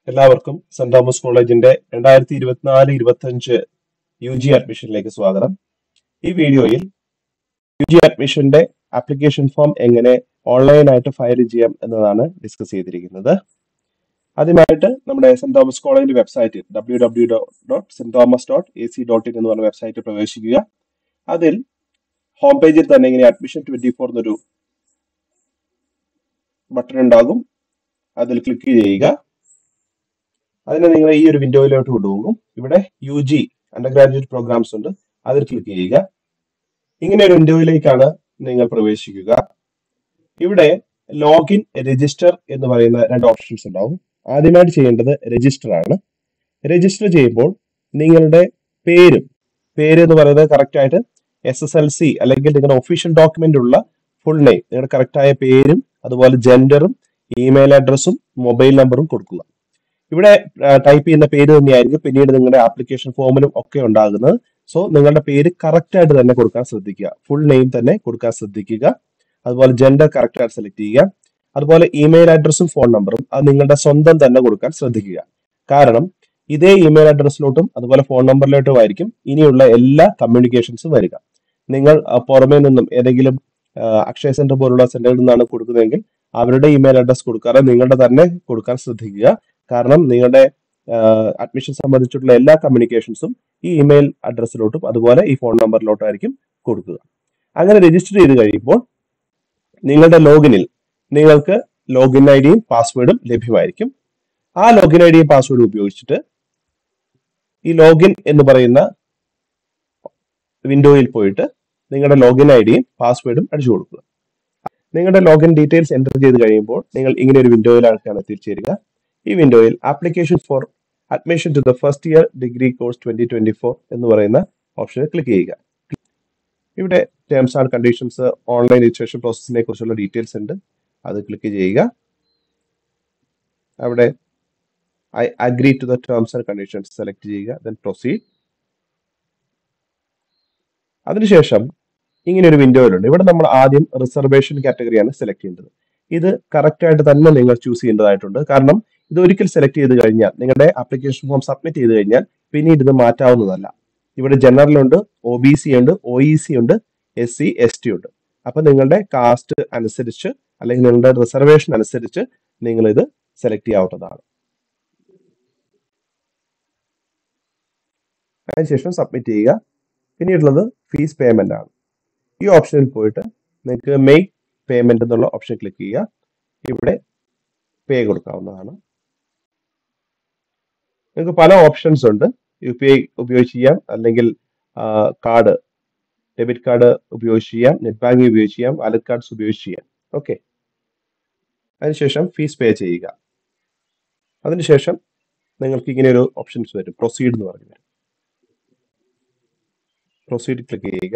എല്ലാവർക്കും saint Thomas കോളേജിന്റെ രണ്ടായിരത്തി ഇരുപത്തിനാല് ഇരുപത്തഞ്ച് യു ജി അഡ്മിഷനിലേക്ക് സ്വാഗതം ഈ വീഡിയോയിൽ യു ജി അഡ്മിഷന്റെ ആപ്ലിക്കേഷൻ ഫോം എങ്ങനെ ഓൺലൈനായിട്ട് ഫയൽ ചെയ്യാം എന്നതാണ് ഡിസ്കസ് ചെയ്തിരിക്കുന്നത് ആദ്യമായിട്ട് നമ്മുടെ സെന്റ് തോമസ് കോളേജിന്റെ website W W dot Saint Thomas dot A C dot in എന്ന് പറഞ്ഞ വെബ്സൈറ്റിൽ പ്രവേശിക്കുക അതിൽ ഹോം പേജിൽ തന്നെ ഇങ്ങനെ അഡ്മിഷൻ ട്വന്റി ഫോർ എന്നൊരു ബട്ടൺ ഉണ്ടാകും അതിൽ ക്ലിക്ക് ചെയ്യുക അതിനെ നിങ്ങൾ ഈ ഒരു വിൻഡോയിലോട്ട് കൊണ്ടുപോകും ഇവിടെ U G under graduate programmes ഉണ്ട് അതിൽ ക്ലിക്ക് ചെയ്യുക ഇങ്ങനെ ഒരു വിൻഡോയിലേക്കാണ് നിങ്ങൾ പ്രവേശിക്കുക ഇവിടെ ലോഗിൻ രജിസ്റ്റർ എന്ന് പറയുന്ന രണ്ട് ഓപ്ഷൻസ് ഉണ്ടാവും ആദ്യമായിട്ട് ചെയ്യേണ്ടത് രജിസ്റ്റർ ആണ് രജിസ്റ്റർ ചെയ്യുമ്പോൾ നിങ്ങളുടെ പേരും പേര് എന്ന് പറയുന്നത് കറക്റ്റ് ആയിട്ട് എസ് എസ് എൽ സി അല്ലെങ്കിൽ നിങ്ങളുടെ ഒഫീഷ്യൽ ഡോക്യുമെന്റ് ഉള്ള ഫുൾ നെയിം നിങ്ങളുടെ കറക്റ്റായ പേരും അതുപോലെ ജെൻഡറും ഇമെയിൽ അഡ്രസ്സും മൊബൈൽ നമ്പറും കൊടുക്കുക ഇവിടെ ടൈപ്പ് ചെയ്യുന്ന പേര് തന്നെയായിരിക്കും പിന്നീട് നിങ്ങളുടെ ആപ്ലിക്കേഷൻ ഫോമിലും ഒക്കെ ഉണ്ടാകുന്നത് സോ നിങ്ങളുടെ പേര് കറക്റ്റ് ആയിട്ട് തന്നെ കൊടുക്കാൻ ശ്രദ്ധിക്കുക ഫുൾ നെയിം തന്നെ കൊടുക്കാൻ ശ്രദ്ധിക്കുക അതുപോലെ ജെൻഡർ കറക്റ്റ് ആയിട്ട് സെലക്ട് ചെയ്യുക അതുപോലെ ഇമെയിൽ അഡ്രസ്സും ഫോൺ നമ്പറും അത് നിങ്ങളുടെ സ്വന്തം തന്നെ കൊടുക്കാൻ ശ്രദ്ധിക്കുക കാരണം ഇതേ ഇമെയിൽ അഡ്രസ്സിലോട്ടും അതുപോലെ ഫോൺ നമ്പറിലോട്ടും ആയിരിക്കും ഇനിയുള്ള എല്ലാ കമ്മ്യൂണിക്കേഷൻസും വരിക നിങ്ങൾ അഹ് പുറമേ നിന്നും ഏതെങ്കിലും ആഹ് അക്ഷയ സെന്റർ പോലുള്ള സെന്ററിൽ നിന്നാണ് കൊടുക്കുന്നതെങ്കിൽ അവരുടെ ഇമെയിൽ അഡ്രസ് കൊടുക്കാതെ നിങ്ങളുടെ തന്നെ കൊടുക്കാൻ ശ്രദ്ധിക്കുക കാരണം നിങ്ങളുടെ അഡ്മിഷൻ സംബന്ധിച്ചിട്ടുള്ള എല്ലാ കമ്മ്യൂണിക്കേഷൻസും ഈ ഇമെയിൽ അഡ്രസ്സിലോട്ടും അതുപോലെ ഈ ഫോൺ നമ്പറിലോട്ടും ആയിരിക്കും കൊടുക്കുക അങ്ങനെ രജിസ്റ്റർ ചെയ്ത് കഴിയുമ്പോൾ നിങ്ങളുടെ ലോഗിനിൽ നിങ്ങൾക്ക് ലോഗിൻ ഐ ഡിയും പാസ്വേഡും ലഭ്യമായിരിക്കും ആ ലോഗിൻ ഐ ഡിയും പാസ്വേഡും ഉപയോഗിച്ചിട്ട് ഈ ലോഗിൻ എന്ന് പറയുന്ന വിൻഡോയിൽ പോയിട്ട് നിങ്ങളുടെ ലോഗിൻ ഐ ഡിയും പാസ്വേഡും അടിച്ചു കൊടുക്കുക നിങ്ങളുടെ ലോഗിൻ ഡീറ്റെയിൽസ് എൻ്റർ ചെയ്ത് കഴിയുമ്പോൾ നിങ്ങൾ ഇങ്ങനെ ഒരു വിൻഡോയിലാണ് എത്തിച്ചേരുക ഈ വിൻഡോയിൽ application for admission to the first year degree course twenty twenty four എന്ന് പറയുന്ന ഓപ്ഷനിൽ ക്ലിക്ക് ചെയ്യുക ഇവിടെ terms and conditions online registration പ്രോസസ്സിനെ കുറിച്ചുള്ള ഡീറ്റെയിൽസ് ഉണ്ട് അത് ക്ലിക്ക് ചെയ്യുക അവിടെ I agree to the terms and conditions select ചെയ്യുക ദെൻ പ്രൊസീഡ് അതിനുശേഷം ഇങ്ങനെ ഒരു വിൻഡോയിലുണ്ട് ഇവിടെ നമ്മൾ ആദ്യം റിസർവേഷൻ കാറ്റഗറിയാണ് സെലക്ട് ചെയ്യേണ്ടത് ഇത് കറക്റ്റ് ആയിട്ട് തന്നെ നിങ്ങൾ ചൂസ് ചെയ്യേണ്ടതായിട്ടുണ്ട് കാരണം ഇത് ഒരിക്കൽ സെലക്ട് ചെയ്ത് കഴിഞ്ഞാൽ നിങ്ങളുടെ ആപ്ലിക്കേഷൻ ഫോം സബ്മിറ്റ് ചെയ്ത് കഴിഞ്ഞാൽ പിന്നീട് ഇത് മാറ്റാവുന്നതല്ല ഇവിടെ ജനറൽ ഉണ്ട് ഒ ബി സി ഉണ്ട് ഒ ഇ സി ഉണ്ട് എസ് സി എസ് ടി ഉണ്ട് അപ്പൊ നിങ്ങളുടെ കാസ്റ്റ് അനുസരിച്ച് അല്ലെങ്കിൽ നിങ്ങളുടെ റിസർവേഷൻ അനുസരിച്ച് നിങ്ങൾ ഇത് സെലക്ട് ചെയ്യാവുന്നതാണ് അതിനുശേഷം സബ്മിറ്റ് ചെയ്യുക പിന്നീടുള്ളത് ഫീസ് പേയ്മെന്റ് ആണ് ഈ ഓപ്ഷനിൽ പോയിട്ട് നിങ്ങൾക്ക് മെയ്ക്ക് പേയ്മെന്റ് എന്നുള്ള ഓപ്ഷൻ ക്ലിക്ക് ചെയ്യുക ഇവിടെ പേ കൊടുക്കാവുന്നതാണ് നിങ്ങൾക്ക് പല ഓപ്ഷൻസ് ഉണ്ട് യു പി ഐ ഉപയോഗിച്ച് ചെയ്യാം അല്ലെങ്കിൽ കാർഡ് ഡെബിറ്റ് കാർഡ് ഉപയോഗിച്ച് ചെയ്യാം നെറ്റ് ബാങ്കിങ് ഉപയോഗിച്ച് ചെയ്യാം വാലറ്റ് കാർഡ്സ് ഉപയോഗിച്ച് ചെയ്യാം ഓക്കെ അതിനുശേഷം ഫീസ് പേ ചെയ്യുക അതിനുശേഷം നിങ്ങൾക്ക് ഇങ്ങനെ ഒരു ഓപ്ഷൻസ് വരും പ്രൊസീഡ് എന്ന് പറഞ്ഞു വരും പ്രൊസീഡ് ക്ലിക്ക് ചെയ്യുക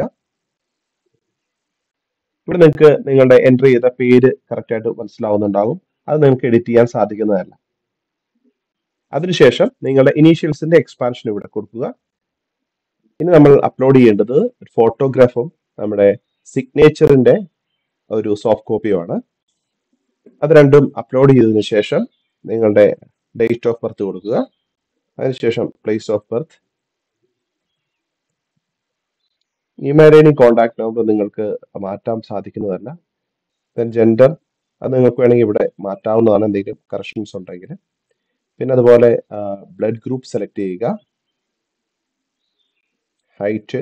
ഇവിടെ നിങ്ങൾക്ക് നിങ്ങളുടെ എൻട്രി ചെയ്ത പേര് കറക്റ്റ് ആയിട്ട് മനസ്സിലാവുന്നുണ്ടാകും അത് നിങ്ങൾക്ക് എഡിറ്റ് ചെയ്യാൻ സാധിക്കുന്നതല്ല അതിനുശേഷം നിങ്ങളുടെ ഇനീഷ്യൽസിന്റെ എക്സ്പാൻഷൻ ഇവിടെ കൊടുക്കുക ഇനി നമ്മൾ അപ്ലോഡ് ചെയ്യേണ്ടത് ഫോട്ടോഗ്രാഫും നമ്മുടെ സിഗ്നേച്ചറിന്റെ ഒരു സോഫ്റ്റ് കോപ്പിയുമാണ് അത് രണ്ടും അപ്ലോഡ് ചെയ്തതിനു ശേഷം നിങ്ങളുടെ ഡേറ്റ് ഓഫ് ബർത്ത് കൊടുക്കുക അതിനുശേഷം place of birth email I D contact number നിങ്ങൾക്ക് മാറ്റാൻ സാധിക്കുന്നതല്ല ദെൻ ജെൻഡർ അത് നിങ്ങൾക്ക് വേണമെങ്കിൽ ഇവിടെ മാറ്റാവുന്നതാണ് എന്തെങ്കിലും കറക്ഷൻസ് ഉണ്ടെങ്കിൽ പിന്നെ അതുപോലെ ബ്ലഡ് ഗ്രൂപ്പ് സെലക്ട് ചെയ്യുക ഹൈറ്റ്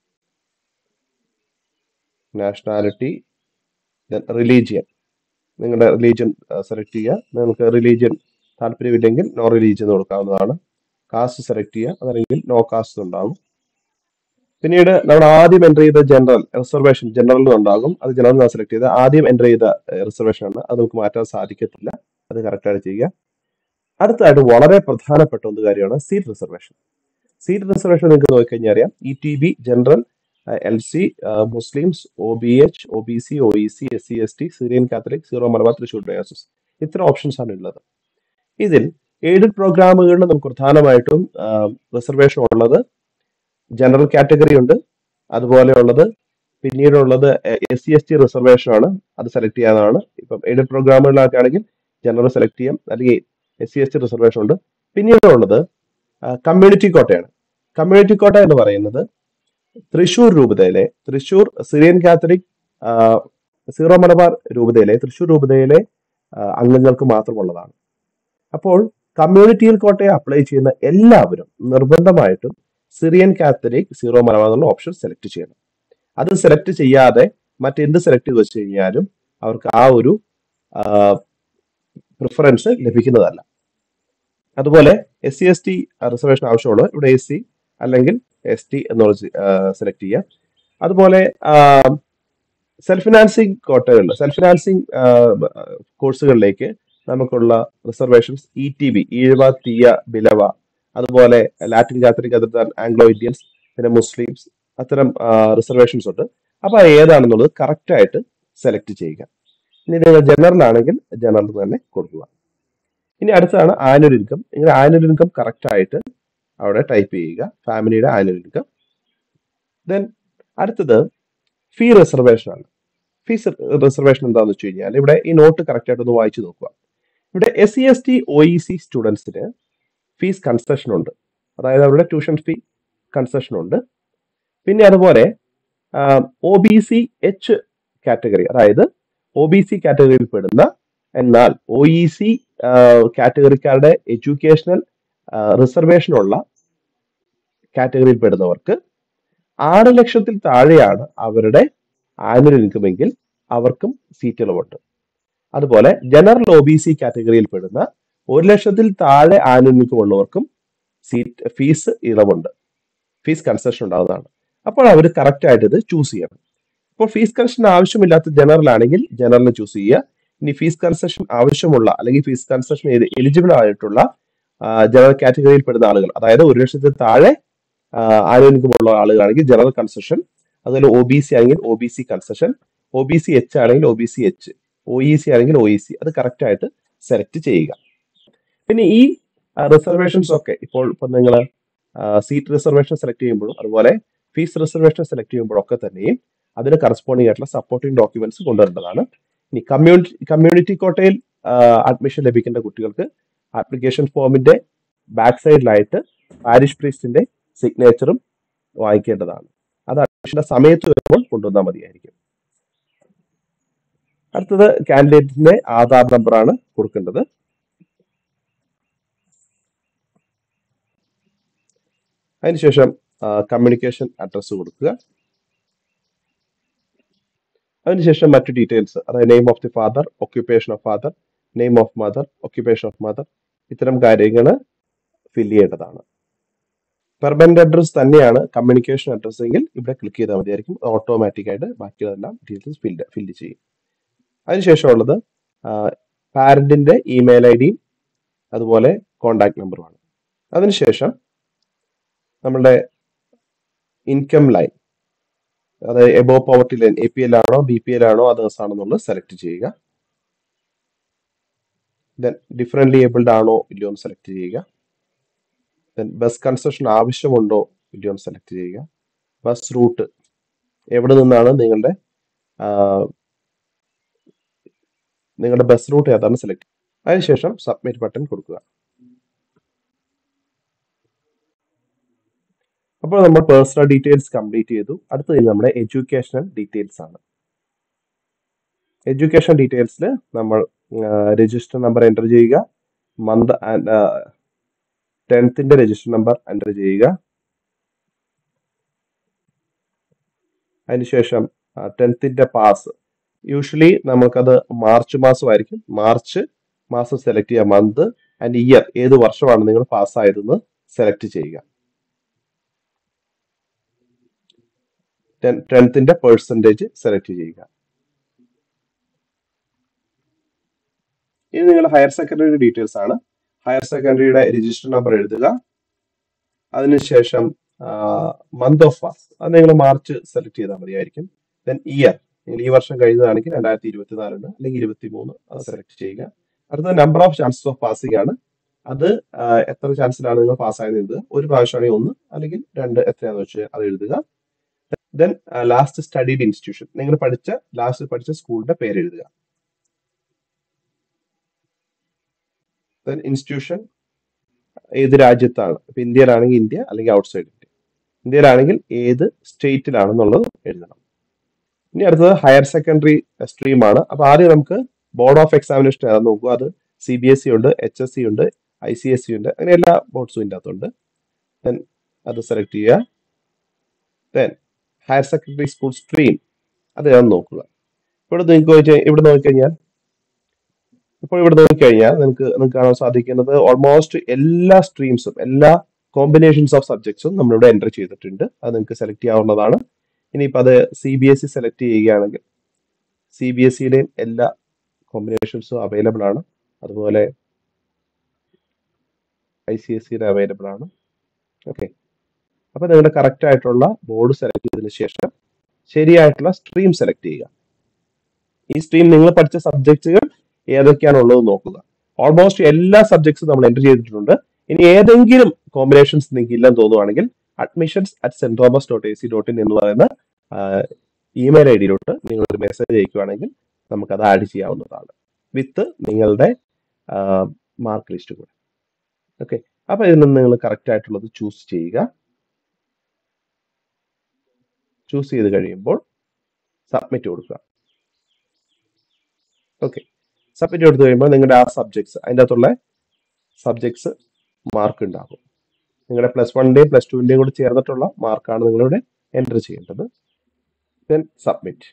നാഷണാലിറ്റി ദെൻ റിലീജിയൻ നിങ്ങളുടെ റിലീജിയൻ സെലക്ട് ചെയ്യുക നിങ്ങൾക്ക് റിലീജിയൻ താല്പര്യമില്ലെങ്കിൽ നോ റിലീജിയൻ കൊടുക്കാവുന്നതാണ് കാസ്റ്റ് സെലക്ട് ചെയ്യുക അതല്ലെങ്കിൽ നോ കാസ്റ്റ് ഉണ്ടാകും പിന്നീട് നമ്മൾ ആദ്യം എൻ്റർ ചെയ്ത ജനറൽ റിസർവേഷൻ ജനറൽ ഉണ്ടാകും അത് ജനറൽ ഞാൻ സെലക്ട് ചെയ്ത ആദ്യം എൻ്റർ ചെയ്ത റിസർവേഷൻ ആണ് അത് നമുക്ക് മാറ്റാൻ സാധിക്കത്തില്ല അത് കറക്റ്റായിട്ട് ചെയ്യുക അടുത്തതായിട്ട് വളരെ പ്രധാനപ്പെട്ട ഒരു കാര്യമാണ് സീറ്റ് റിസർവേഷൻ സീറ്റ് റിസർവേഷൻ നിങ്ങൾക്ക് നോക്കിക്കഴിഞ്ഞാൽ അറിയാം E T B general L C Muslims O B H O B C O E C S C S T Syrian Catholic Syro Malabar Thrissur diocese ഇത്ര ഓപ്ഷൻസ് ആണ് ഉള്ളത് ഇതിൽ എയ്ഡഡ് പ്രോഗ്രാമുകളിൽ നമുക്ക് പ്രധാനമായിട്ടും റിസർവേഷൻ ഉള്ളത് ജനറൽ കാറ്റഗറി ഉണ്ട് അതുപോലെ ഉള്ളത് പിന്നീടുള്ളത് S C S T reservation ആണ് അത് സെലക്ട് ചെയ്യാവുന്നതാണ് ഇപ്പം എയ്ഡഡ് പ്രോഗ്രാമുകളിലൊക്കെ ആണെങ്കിൽ ജനറൽ സെലക്ട് ചെയ്യാം അല്ലെങ്കിൽ S C S T reservation ഉണ്ട് പിന്നീട് ഉള്ളത് കമ്മ്യൂണിറ്റി കോട്ടയാണ് കമ്മ്യൂണിറ്റി കോട്ട എന്ന് പറയുന്നത് തൃശൂർ രൂപതയിലെ തൃശൂർ സിറിയൻ കാത്തലിക് ആ, സീറോ മലബാർ രൂപതയിലെ തൃശൂർ രൂപതയിലെ ആ, അംഗങ്ങൾക്ക് മാത്രമുള്ളതാണ് അപ്പോൾ കമ്മ്യൂണിറ്റിയിൽ കോട്ടയെ അപ്ലൈ ചെയ്യുന്ന എല്ലാവരും നിർബന്ധമായിട്ടും സിറിയൻ കാത്തലിക് സീറോ മലബാർ എന്നുള്ള ഓപ്ഷൻ സെലക്ട് ചെയ്യണം അത് സെലക്ട് ചെയ്യാതെ മറ്റെന്ത് സെലക്ട് ചെയ്ത് വെച്ച് കഴിഞ്ഞാലും അവർക്ക് ആ ഒരു പ്രിഫറൻസ് ലഭിക്കുന്നതല്ല അതുപോലെ S C S T reservation ആവശ്യമുള്ളവർ ഇവിടെ എസ് സി അല്ലെങ്കിൽ എസ് ടി എന്നുള്ളത് സെലക്ട് ചെയ്യുക അതുപോലെ സെൽഫ് ഫിനാൻസിങ് കോട്ടകളിൽ സെൽഫ് ഫിനാൻസിങ് കോഴ്സുകളിലേക്ക് നമുക്കുള്ള reservations E T B Ezhava Thiyya Billava അതുപോലെ Latin Catholic other than Anglo Indians പിന്നെ മുസ്ലിംസ് അത്തരം റിസർവേഷൻസ് ഉണ്ട് അപ്പൊ അത് ഏതാണെന്നുള്ളത് കറക്റ്റ് ആയിട്ട് സെലക്ട് ചെയ്യുക ഇനി നിങ്ങൾ ജനറൽ ആണെങ്കിൽ ജനറൽ തന്നെ കൊടുക്കുക ഇനി അടുത്താണ് ആനുവൽ ഇൻകം നിങ്ങൾ ആനുവൽ ഇൻകം കറക്റ്റ് ആയിട്ട് അവിടെ ടൈപ്പ് ചെയ്യുക ഫാമിലിയുടെ ആനുവൽ ഇൻകം ദെൻ അടുത്തത് ഫീ റിസർവേഷൻ ആണ് ഫീസ് റിസർവേഷൻ എന്താണെന്ന് വെച്ച് കഴിഞ്ഞാൽ ഇവിടെ ഈ നോട്ട് കറക്റ്റ് ആയിട്ട് ഒന്ന് വായിച്ചു നോക്കുക ഇവിടെ S C S T O E C സ്റ്റുഡൻസിന് ഫീസ് കൺസെഷൻ ഉണ്ട് അതായത് അവരുടെ ട്യൂഷൻ ഫീ കൺസെഷൻ ഉണ്ട് പിന്നെ അതുപോലെ O B C H category അതായത് ഒ ബി സി കാറ്റഗറിയിൽ പെടുന്ന എന്നാൽ ഒ ഇ സി കാറ്റഗറിക്കാരുടെ എഡ്യൂക്കേഷണൽ റിസർവേഷനുള്ള കാറ്റഗറിയിൽ പെടുന്നവർക്ക് ആറ് ലക്ഷത്തിൽ താഴെയാണ് അവരുടെ ആനുവൽ ഇൻകം എങ്കിൽ അവർക്കും സീറ്റ് ഇളവുണ്ട് അതുപോലെ ജനറൽ ഒ ബി സി കാറ്റഗറിയിൽ പെടുന്ന ഒരു ലക്ഷത്തിൽ താഴെ ആനുവൽ ഇൻകം ഉള്ളവർക്കും സീറ്റ് ഫീസ് ഇളവുണ്ട് ഫീസ് കൺസെഷൻ ഉണ്ടാകുന്നതാണ് അപ്പോൾ അവർ കറക്റ്റ് ആയിട്ട് ഇത് ചൂസ് ചെയ്യണം ഇപ്പോൾ ഫീസ് കൺസെഷൻ ആവശ്യമില്ലാത്ത ജനറൽ ആണെങ്കിൽ ജനറൽ ചൂസ് ചെയ്യുക ഇനി ഫീസ് കൺസെഷൻ ആവശ്യമുള്ള അല്ലെങ്കിൽ ഫീസ് കൺസെഷൻ എലിജിബിൾ ആയിട്ടുള്ള ജനറൽ കാറ്റഗറിയിൽ പെടുന്ന ആളുകൾ അതായത് ഒരു ലക്ഷത്തിൽ താഴെ ആനുവൽ ഇൻകം ഉള്ള ആളുകളാണെങ്കിൽ ജനറൽ കൺസെഷൻ അതുപോലെ ഒ ബി സി ആണെങ്കിൽ O B C concession O B C H ആണെങ്കിൽ O B C H O E C ആണെങ്കിൽ ഒ ഇ സി അത് കറക്റ്റ് ആയിട്ട് സെലക്ട് ചെയ്യുക പിന്നെ ഈ റിസർവേഷൻസ് ഒക്കെ ഇപ്പോൾ ഇപ്പൊ നിങ്ങൾ സീറ്റ് റിസർവേഷൻ സെലക്ട് ചെയ്യുമ്പോഴും അതുപോലെ ഫീസ് റിസർവേഷൻ സെലക്ട് ചെയ്യുമ്പോഴും ഒക്കെ തന്നെയും അതിന് കറസ്പോണ്ടിങ് ആയിട്ടുള്ള സപ്പോർട്ടിംഗ് ഡോക്യുമെന്റ്സ് കൊണ്ടുവരേണ്ടതാണ് ഇനി കമ്മ്യൂണിറ്റി കമ്മ്യൂണിറ്റി കോട്ടയിൽ അഡ്മിഷൻ ലഭിക്കേണ്ട കുട്ടികൾക്ക് ആപ്ലിക്കേഷൻ ഫോമിന്റെ ബാക്ക് സൈഡിലായിട്ട് പാരിഷ് പ്രീസ്റ്റിന്റെ സിഗ്നേച്ചറും വാങ്ങിക്കേണ്ടതാണ് അത് അഡ്മിഷന്റെ സമയത്ത് വരുമ്പോൾ കൊണ്ടുവന്നാൽ മതിയായിരിക്കും അടുത്തത് കാൻഡിഡേറ്റിന്റെ ആധാർ നമ്പറാണ് കൊടുക്കേണ്ടത് അതിനുശേഷം കമ്മ്യൂണിക്കേഷൻ അഡ്രസ്സ് കൊടുക്കുക അതിനുശേഷം മറ്റു ഡീറ്റെയിൽസ് അതായത് name of the father occupation of father name of mother occupation of mother ഇത്തരം കാര്യങ്ങൾ ഫില്ല് ചെയ്യേണ്ടതാണ് പെർമനന്റ് അഡ്രസ് തന്നെയാണ് കമ്മ്യൂണിക്കേഷൻ അഡ്രസ് എങ്കിൽ ഇവിടെ ക്ലിക്ക് ചെയ്താൽ മതിയായിരിക്കും ഓട്ടോമാറ്റിക് ആയിട്ട് ബാക്കിയുള്ളതെല്ലാം ഡീറ്റെയിൽസ് ഫില്ല് ഫില്ല് ചെയ്യും അതിനുശേഷമുള്ളത് പാരന്റിന്റെ ഇമെയിൽ ഐ ഡിയും അതുപോലെ കോണ്ടാക്ട് നമ്പറുമാണ് അതിനുശേഷം നമ്മളുടെ ഇൻകം ലൈൻ അതായത് above poverty line A P L ആണോ ബി പി എൽ ആണോ അതേഴ്സ് ആണെന്നുള്ളത് സെലക്ട് ചെയ്യുക ദെൻ ഡിഫറെന്റ്ലി ഏബിൾഡ് ആണോ ഇല്ലയോ എന്ന് സെലക്ട് ചെയ്യുക ദെൻ ബസ് കൺസെഷൻ ആവശ്യമുണ്ടോ ഇല്ലയോ എന്ന് സെലക്ട് ചെയ്യുക ബസ് റൂട്ട് എവിടെ നിന്നാണ് നിങ്ങളുടെ ആ, നിങ്ങളുടെ ബസ് റൂട്ട് ഏതാണ് സെലക്ട് അതിനുശേഷം സബ്മിറ്റ് ബട്ടൺ കൊടുക്കുക അപ്പോൾ നമ്മൾ പേഴ്സണൽ ഡീറ്റെയിൽസ് കംപ്ലീറ്റ് ചെയ്തു അടുത്തത് ഇനി നമ്മുടെ എഡ്യൂക്കേഷണൽ ഡീറ്റെയിൽസ് ആണ് എഡ്യൂക്കേഷൻ ഡീറ്റെയിൽസിൽ നമ്മൾ രജിസ്റ്റർ നമ്പർ എൻ്റർ ചെയ്യുക മന്ത് ടെൻത്തിന്റെ രജിസ്റ്റർ നമ്പർ എൻ്റർ ചെയ്യുക അതിനുശേഷം ടെൻത്തിന്റെ പാസ് യൂഷ്വലി നമുക്കത് മാർച്ച് മാസമായിരിക്കും മാർച്ച് മാസം സെലക്ട് ചെയ്യുക മന്ത് ആൻഡ് ഇയർ ഏത് വർഷമാണ് നിങ്ങൾ പാസ്സായതെന്ന് സെലക്ട് ചെയ്യുക ടെൻത്തിന്റെ പെർസെൻറ്റേജ് സെലക്ട് ചെയ്യുക ഇനി നിങ്ങൾ ഹയർ സെക്കൻഡറി ഡീറ്റെയിൽസ് ആണ് ഹയർ സെക്കൻഡറിയുടെ രജിസ്റ്റർ നമ്പർ എഴുതുക അതിനുശേഷം മന്ത് ഓഫ് പാസ് അത് നിങ്ങൾ മാർച്ച് സെലക്ട് ചെയ്താൽ മതിയായിരിക്കും ദെൻ ഇയർ നിങ്ങൾ ഈ വർഷം കഴിഞ്ഞതാണെങ്കിൽ രണ്ടായിരത്തി ഇരുപത്തിനാലിന് അല്ലെങ്കിൽ ഇരുപത്തി മൂന്ന് അത് സെലക്ട് ചെയ്യുക അടുത്തത് number of chances of passing ആണ് അത് ആ, എത്ര ചാൻസിലാണ് നിങ്ങൾ പാസ്സായത് എഴുതുക ഒരു പ്രാവശ്യമാണെങ്കിൽ ഒന്ന് അല്ലെങ്കിൽ രണ്ട് എത്രയാണെന്ന് വെച്ച് അത് എഴുതുക ദെൻ ലാസ്റ്റ് സ്റ്റഡീഡ് ഇൻസ്റ്റിറ്റ്യൂഷൻ നിങ്ങൾ പഠിച്ച ലാസ്റ്റ് പഠിച്ച സ്കൂളിന്റെ പേര് എഴുതുക ദെൻ ഇൻസ്റ്റിറ്റ്യൂഷൻ ഏത് രാജ്യത്താണ് ഇപ്പൊ ഇന്ത്യയിലാണെങ്കിൽ ഇന്ത്യ അല്ലെങ്കിൽ ഔട്ട്സൈഡ് ഇന്ത്യ ഇന്ത്യയിലാണെങ്കിൽ ഏത് സ്റ്റേറ്റിലാണെന്നുള്ളത് എഴുതണം ഇനി അടുത്തത് ഹയർ സെക്കൻഡറി സ്ട്രീം ആണ് അപ്പൊ ആദ്യം നമുക്ക് ബോർഡ് ഓഫ് എക്സാമിനേഷൻ ഏതാന്ന് നോക്കുക അത് സി ബി എസ് സി ഉണ്ട് എച്ച് എസ് സി ഉണ്ട് ഐ സി എസ് സി ഉണ്ട് അങ്ങനെ എല്ലാ ബോർഡ്സും ഇതിൻ്റെ അകത്തുണ്ട് ദെൻ അത് സെലക്ട് ചെയ്യുക then higher secondary school stream അത് ഏതാന്ന് നോക്കുക ഇവിടെ നിങ്ങൾക്ക് നോക്കി- ഇവിടെ നോക്കിക്കഴിഞ്ഞാൽ ഇപ്പോൾ ഇവിടെ നോക്കിക്കഴിഞ്ഞാൽ നിങ്ങൾക്ക് നിങ്ങൾക്ക് കാണാൻ സാധിക്കുന്നത് ഓൾമോസ്റ്റ് എല്ലാ സ്ട്രീംസും എല്ലാ കോമ്പിനേഷൻസ് ഓഫ് സബ്ജക്ട്സും നമ്മളിവിടെ എൻ്റർ ചെയ്തിട്ടുണ്ട് അത് നിങ്ങൾക്ക് സെലക്ട് ചെയ്യാവുന്നതാണ് ഇനിയിപ്പോൾ അത് C B S E select ചെയ്യുകയാണെങ്കിൽ സി ബി എസ് സിയുടെയും എല്ലാ കോമ്പിനേഷൻസും അവൈലബിൾ ആണ് അതുപോലെ ഐ സി എസ് സിയുടെ അവൈലബിൾ ആണ് ഓക്കെ അപ്പോൾ നിങ്ങളുടെ കറക്റ്റ് ആയിട്ടുള്ള ബോർഡ് സെലക്ട് ചെയ്തതിന് ശേഷം ശരിയായിട്ടുള്ള സ്ട്രീം സെലക്ട് ചെയ്യുക ഈ സ്ട്രീം നിങ്ങൾ പഠിച്ച സബ്ജക്റ്റുകൾ ഏതൊക്കെയാണുള്ളത് നോക്കുക ഓൾമോസ്റ്റ് എല്ലാ സബ്ജക്ട്സും നമ്മൾ എൻ്റർ ചെയ്തിട്ടുണ്ട് ഇനി ഏതെങ്കിലും കോമ്പിനേഷൻസ് നിങ്ങൾക്ക് ഇല്ലെന്ന് തോന്നുവാണെങ്കിൽ admissions at Saint Thomas dot A C dot in എന്ന് പറയുന്ന ഇമെയിൽ ഐ ഡിയിലോട്ട് നിങ്ങൾ ഒരു മെസ്സേജ് അയക്കുകയാണെങ്കിൽ നമുക്കത് ആഡ് ചെയ്യാവുന്നതാണ് വിത്ത് നിങ്ങളുടെ മാർക്ക് ലിസ്റ്റ് കൂടെ ഓക്കെ അപ്പൊ ഇതിൽ നിന്ന് നിങ്ങൾ കറക്റ്റ് ആയിട്ടുള്ളത് ചൂസ് ചെയ്യുക ചൂസ് ചെയ്ത് കഴിയുമ്പോൾ സബ്മിറ്റ് കൊടുക്കുക ഓക്കെ സബ്മിറ്റ് കൊടുത്തു കഴിയുമ്പോൾ നിങ്ങളുടെ ആ സബ്ജക്ട്സ് അതിൻ്റെ അകത്തുള്ള സബ്ജക്ട്സ് മാർക്ക് ഉണ്ടാകും നിങ്ങളുടെ പ്ലസ് വണ്ണിന്റെയും പ്ലസ് ടുവിന്റെയും കൂടി ചേർന്നിട്ടുള്ള മാർക്കാണ് നിങ്ങളിവിടെ എൻ്റർ ചെയ്യേണ്ടത് ദെൻ സബ്മിറ്റ്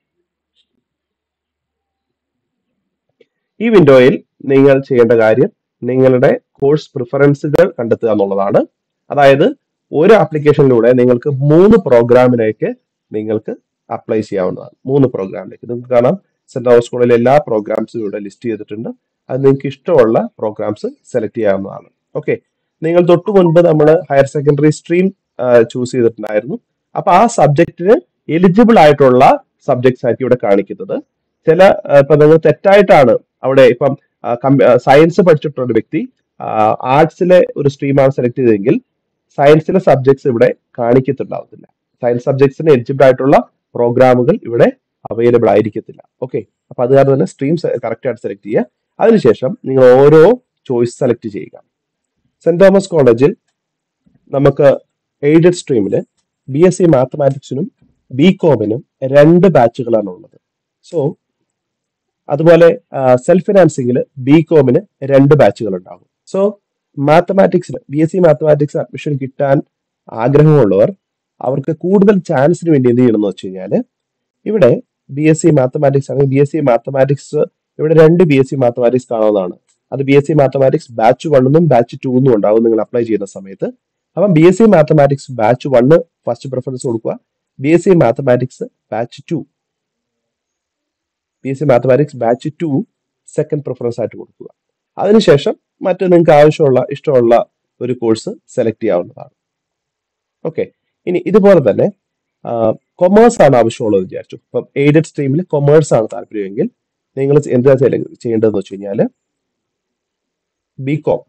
ഈ വിൻഡോയിൽ നിങ്ങൾ ചെയ്യേണ്ട കാര്യം നിങ്ങളുടെ കോഴ്സ് പ്രിഫറൻസുകൾ കണ്ടെത്തുക എന്നുള്ളതാണ് അതായത് ഒരു ആപ്ലിക്കേഷനിലൂടെ നിങ്ങൾക്ക് മൂന്ന് പ്രോഗ്രാമിലേക്ക് നിങ്ങൾക്ക് അപ്ലൈ ചെയ്യാവുന്നതാണ് മൂന്ന് പ്രോഗ്രാമിലേക്ക് നിങ്ങൾക്ക് കാണാം സെന്റ് തോമസ് സ്കൂളിലെ എല്ലാ പ്രോഗ്രാംസും ഇവിടെ ലിസ്റ്റ് ചെയ്തിട്ടുണ്ട് അത് നിങ്ങൾക്ക് ഇഷ്ടമുള്ള പ്രോഗ്രാംസ് സെലക്ട് ചെയ്യാവുന്നതാണ് ഓക്കെ നിങ്ങൾ തൊട്ടു മുൻപ് നമ്മൾ ഹയർ സെക്കൻഡറി സ്ട്രീം ചൂസ് ചെയ്തിട്ടുണ്ടായിരുന്നു അപ്പൊ ആ സബ്ജക്റ്റിന് എലിജിബിൾ ആയിട്ടുള്ള സബ്ജക്ട്സ് ആയിരിക്കും ഇവിടെ കാണിക്കുന്നത് ചില ആ, ഇപ്പൊ നിങ്ങൾ തെറ്റായിട്ടാണ് അവിടെ ഇപ്പം സയൻസ് പഠിച്ചിട്ടുള്ള ഒരു വ്യക്തി ആർട്സിലെ ഒരു സ്ട്രീമാണ് സെലക്ട് ചെയ്തതെങ്കിൽ സയൻസിലെ സബ്ജക്ട്സ് ഇവിടെ കാണിക്കത്തുണ്ടാവത്തില്ല സയൻസ് സബ്ജക്ട്സിന് എലിജിബിൾ ആയിട്ടുള്ള പ്രോഗ്രാമുകൾ ഇവിടെ അവൈലബിൾ ആയിരിക്കത്തില്ല ഓക്കെ അപ്പൊ അത് കാരണം തന്നെ സ്ട്രീം കറക്റ്റ് ആയിട്ട് സെലക്ട് ചെയ്യുക അതിനുശേഷം നിങ്ങൾ ഓരോ ചോയ്സ് സെലക്ട് ചെയ്യുക സെന്റ് തോമസ് കോളേജിൽ നമുക്ക് എയ്ഡഡ് സ്ട്രീമിൽ ബി എസ് സി മാത്തമാറ്റിക്സിനും ബി കോമിനും രണ്ട് ബാച്ചുകളാണ് ഉള്ളത് സോ അതുപോലെ സെൽഫ് ഫിനാൻസിങ്ങിൽ ബി കോമിന് രണ്ട് ബാച്ചുകൾ ഉണ്ടാകും സോ മാത്തമാറ്റിക്സിന് B S C mathematics admission കിട്ടാൻ ആഗ്രഹമുള്ളവർ അവർക്ക് കൂടുതൽ ചാൻസിന് വേണ്ടി എന്ത് ചെയ്യണം എന്ന് വെച്ച് കഴിഞ്ഞാൽ ഇവിടെ ബി എസ് സി മാത്തമാറ്റിക്സ് ആണെങ്കിൽ ബി എസ് സി മാത്തമാറ്റിക്സ് ഇവിടെ രണ്ട് ബി എസ് സി മാത്തമാറ്റിക്സ് കാണാവുന്നതാണ് അത് B S C mathematics batch വണ്ണെന്നും ബാച്ച് ടു എന്നും ഉണ്ടാവും നിങ്ങൾ അപ്ലൈ ചെയ്യുന്ന സമയത്ത് അപ്പം B S C mathematics batch one first preference കൊടുക്കുക B S C mathematics batch two B S C mathematics batch two second preference ആയിട്ട് കൊടുക്കുക അതിനുശേഷം മറ്റ് നിങ്ങൾക്ക് ആവശ്യമുള്ള ഇഷ്ടമുള്ള ഒരു കോഴ്സ് സെലക്ട് ചെയ്യാവുന്നതാണ് ഓക്കെ ഇനി ഇതുപോലെ തന്നെ കൊമേഴ്സ് ആണ് ആവശ്യമുള്ളത് വിചാരിച്ചു ഇപ്പം എയ്ഡഡ് സ്ട്രീമിൽ കൊമേഴ്സ് ആണ് താല്പര്യമെങ്കിൽ നിങ്ങൾ എന്താ ചെയ്യ- ചെയ്യേണ്ടതെന്ന് വെച്ച് കഴിഞ്ഞാൽ B com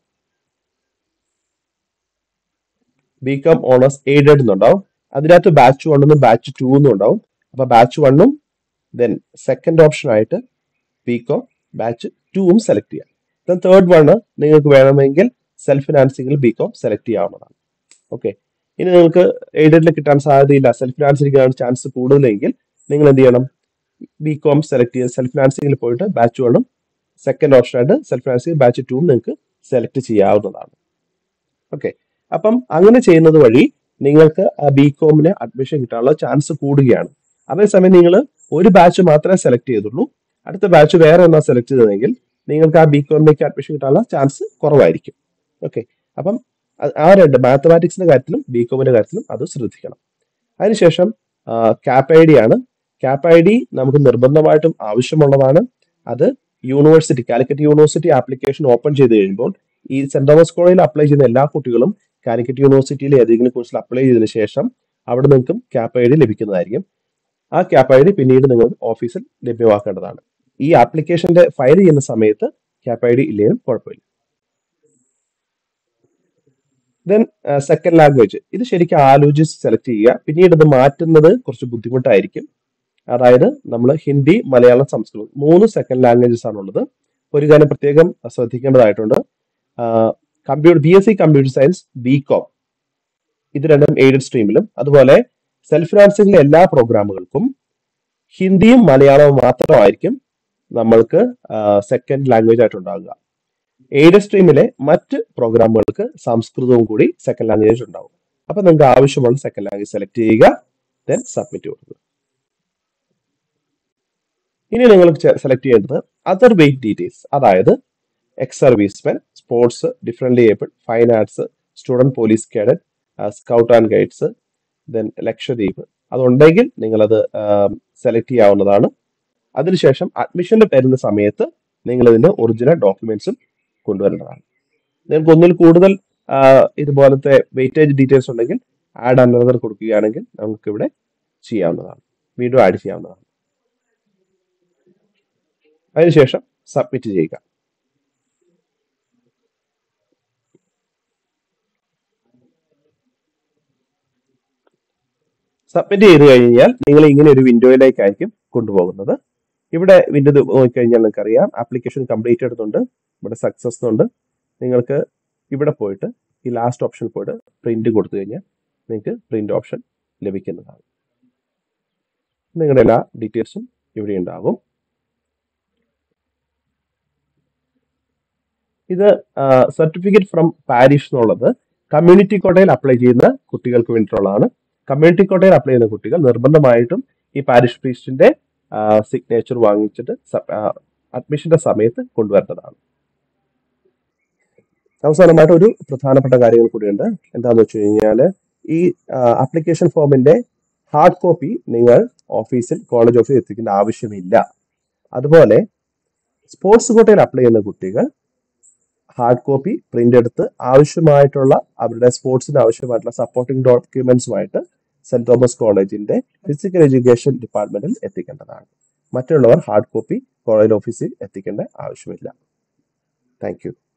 B com honours aided എന്നുണ്ടാവും അതിനകത്ത് ബാച്ച് വണ്ണെന്നും ബാച്ച് ടു എന്നും ഉണ്ടാവും അപ്പൊ ബാച്ച് വണ്ണും ദെൻ സെക്കൻഡ് ഓപ്ഷൻ ആയിട്ട് ബി കോം ബാച്ച് ടുവും സെലക്ട് ചെയ്യാം ദെൻ തേർഡ് വണ് നിങ്ങൾക്ക് വേണമെങ്കിൽ സെൽഫ് ഫിനാൻസിങ്ങിൽ ബി കോം സെലക്ട് ചെയ്യാവുന്നതാണ് ഓക്കെ ഇനി നിങ്ങൾക്ക് എയ്ഡഡിൽ കിട്ടാൻ സാധ്യതയില്ല സെൽഫ് ഫിനാൻസിൽ കിട്ടാൻ ചാൻസ് കൂടുതലെങ്കിൽ നിങ്ങൾ എന്ത് ചെയ്യണം ബി കോം സെലക്ട് ചെയ്ത് സെൽഫ് ഫിനാൻസിങ്ങിൽ പോയിട്ട് ബാച്ച് വണ്ണും സെക്കൻഡ് ഓപ്ഷൻ ആയിട്ട് സെൽഫ് ഫിനാൻസിങ് ബാച്ച് ടൂവും നിങ്ങൾക്ക് സെലക്ട് ചെയ്യാവുന്നതാണ് ഓക്കെ അപ്പം അങ്ങനെ ചെയ്യുന്നത് വഴി നിങ്ങൾക്ക് ആ ബി കോമിന് അഡ്മിഷൻ കിട്ടാനുള്ള ചാൻസ് കൂടുകയാണ് അതേസമയം നിങ്ങൾ ഒരു ബാച്ച് മാത്രമേ സെലക്ട് ചെയ്തുള്ളൂ അടുത്ത ബാച്ച് വേറെ ഒന്നാ സെലക്ട് ചെയ്തതെങ്കിൽ നിങ്ങൾക്ക് ആ ബി കോമിലേക്ക് അഡ്മിഷൻ കിട്ടാനുള്ള ചാൻസ് കുറവായിരിക്കും ഓക്കെ അപ്പം അ- ആ രണ്ട് മാത്തമാറ്റിക്സിന്റെ കാര്യത്തിലും ബി കോമിന്റെ കാര്യത്തിലും അത് ശ്രദ്ധിക്കണം അതിനുശേഷം ക്യാപ് ഐ ഡി ആണ് ക്യാപ് ഐ ഡി നമുക്ക് നിർബന്ധമായിട്ടും ആവശ്യമുള്ളതാണ് അത് university Calicut university application open ചെയ്ത് കഴിയുമ്പോൾ ഈ സെന്റ് തോമസ് കോളേജിൽ അപ്ലൈ ചെയ്യുന്ന എല്ലാ കുട്ടികളും കാലിക്കറ്റ് യൂണിവേഴ്സിറ്റിയിൽ ഏതെങ്കിലും കോഴ്സിൽ അപ്ലൈ ചെയ്തതിനു ശേഷം അവിടെ നിങ്ങൾക്കും ക്യാപ് ഐ ഡി ലഭിക്കുന്നതായിരിക്കും ആ ക്യാപ് ഐ ഡി പിന്നീട് നിങ്ങൾ ഓഫീസിൽ ലഭ്യമാക്കേണ്ടതാണ് ഈ ആപ്ലിക്കേഷന്റെ ഫയൽ ചെയ്യുന്ന സമയത്ത് ക്യാപ് ഐ ഡി ഇല്ലെങ്കിലും കുഴപ്പമില്ല ദെൻ സെക്കൻഡ് ലാംഗ്വേജ് ഇത് ശരിക്കും ആലോചിച്ച് സെലക്ട് ചെയ്യുക പിന്നീട് ഇത് മാറ്റുന്നത് കുറച്ച് ബുദ്ധിമുട്ടായിരിക്കും അതായത് നമ്മൾ ഹിന്ദി മലയാളം സംസ്കൃതം മൂന്ന് സെക്കൻഡ് ലാംഗ്വേജസ് ആണുള്ളത് ഒരു കാര്യം പ്രത്യേകം ശ്രദ്ധിക്കേണ്ടതായിട്ടുണ്ട് computer B S C computer science B com ഇത് രണ്ടും എയ്ഡഡ് സ്ട്രീമിലും അതുപോലെ സെൽഫ് ഫിനാൻസിംഗിലെ എല്ലാ പ്രോഗ്രാമുകൾക്കും ഹിന്ദിയും മലയാളവും മാത്രമായിരിക്കും നമ്മൾക്ക് സെക്കൻഡ് ലാംഗ്വേജ് ആയിട്ട് ഉണ്ടാകുക എയ്ഡഡ് സ്ട്രീമിലെ മറ്റ് പ്രോഗ്രാമുകൾക്ക് സംസ്കൃതവും കൂടി സെക്കൻഡ് ലാംഗ്വേജ് ഉണ്ടാവും അപ്പൊ നിങ്ങൾക്ക് ആവശ്യമുള്ള സെക്കൻഡ് ലാംഗ്വേജ് സെലക്ട് ചെയ്യുക ദെൻ സബ്മിറ്റ് കൊടുക്കുക ഇനി നിങ്ങൾ സെലക്ട് ചെയ്യേണ്ടത് അതർ വെയിറ്റ് ഡീറ്റെയിൽസ് അതായത് ex servicemen sports different able fine arts student police cadet scout and guides then Lakshadweep അതുണ്ടെങ്കിൽ നിങ്ങളത് സെലക്ട് ചെയ്യാവുന്നതാണ് അതിനുശേഷം അഡ്മിഷന്റെ തരുന്ന സമയത്ത് നിങ്ങൾ ഇതിന്റെ ഒറിജിനൽ ഡോക്യുമെന്റ്സും കൊണ്ടുവരേണ്ടതാണ് നിങ്ങൾക്ക് ഒന്നിൽ കൂടുതൽ ആ, ഇതുപോലത്തെ വെയിറ്റേജ് ഡീറ്റെയിൽസ് ഉണ്ടെങ്കിൽ ആഡ് അനദർ കൊടുക്കുകയാണെങ്കിൽ നമുക്ക് ഇവിടെ ചെയ്യാവുന്നതാണ് വീണ്ടും ആഡ് ചെയ്യാവുന്നതാണ് അതിനുശേഷം സബ്മിറ്റ് ചെയ്യുക സബ്മിറ്റ് ചെയ്ത് കഴിഞ്ഞാൽ നിങ്ങൾ ഇങ്ങനെ ഒരു വിൻഡോയിലേക്കായിരിക്കും കൊണ്ടുപോകുന്നത് ഇവിടെ വിൻഡോ നോക്കിക്കഴിഞ്ഞാൽ നിങ്ങൾക്ക് അറിയാം ആപ്ലിക്കേഷൻ കംപ്ലീറ്റ് എടുത്തുണ്ട് ഇവിടെ സക്സസ് എന്നുണ്ട് നിങ്ങൾക്ക് ഇവിടെ പോയിട്ട് ഈ ലാസ്റ്റ് ഓപ്ഷൻ പോയിട്ട് പ്രിന്റ് കൊടുത്തു കഴിഞ്ഞാൽ നിങ്ങൾക്ക് പ്രിന്റ് ഓപ്ഷൻ ലഭിക്കുന്നതാണ് നിങ്ങളുടെ എല്ലാ ഡീറ്റെയിൽസും ഇവിടെ ഉണ്ടാകും ഇത് സർട്ടിഫിക്കറ്റ് ഫ്രം പാരിഷ് എന്നുള്ളത് കമ്മ്യൂണിറ്റി കോട്ടയിൽ അപ്ലൈ ചെയ്യുന്ന കുട്ടികൾക്ക് വേണ്ടിയിട്ടുള്ളതാണ് കമ്മ്യൂണിറ്റി കോട്ടയിൽ അപ്ലൈ ചെയ്യുന്ന കുട്ടികൾ നിർബന്ധമായിട്ടും ഈ പാരിഷ് പ്രീസ്റ്റിന്റെ സിഗ്നേച്ചർ വാങ്ങിച്ചിട്ട് അഡ്മിഷന്റെ സമയത്ത് കൊണ്ടുവരേണ്ടതാണ് അവസാനമായിട്ട് ഒരു പ്രധാനപ്പെട്ട കാര്യങ്ങൾ കൂടിയുണ്ട് എന്താണെന്ന് വെച്ച് കഴിഞ്ഞാൽ ഈ ആപ്ലിക്കേഷൻ ഫോമിന്റെ ഹാർഡ് കോപ്പി നിങ്ങൾ ഓഫീസിൽ കോളേജ് ഓഫീസിൽ എത്തിക്കേണ്ട ആവശ്യമില്ല അതുപോലെ സ്പോർട്സ് കോട്ടയിൽ അപ്ലൈ ചെയ്യുന്ന കുട്ടികൾ ഹാർഡ് കോപ്പി പ്രിന്റ് എടുത്ത് ആവശ്യമായിട്ടുള്ള അവരുടെ സ്പോർട്സിന് ആവശ്യമായിട്ടുള്ള സപ്പോർട്ടിംഗ് ഡോക്യുമെന്റ്സുമായിട്ട് സെന്റ് തോമസ് കോളേജിന്റെ ഫിസിക്കൽ എഡ്യൂക്കേഷൻ ഡിപ്പാർട്ട്മെന്റിൽ എത്തിക്കേണ്ടതാണ് മറ്റുള്ളവർ ഹാർഡ് കോപ്പി കോളേജ് ഓഫീസിൽ എത്തിക്കേണ്ട ആവശ്യമില്ല താങ്ക് യു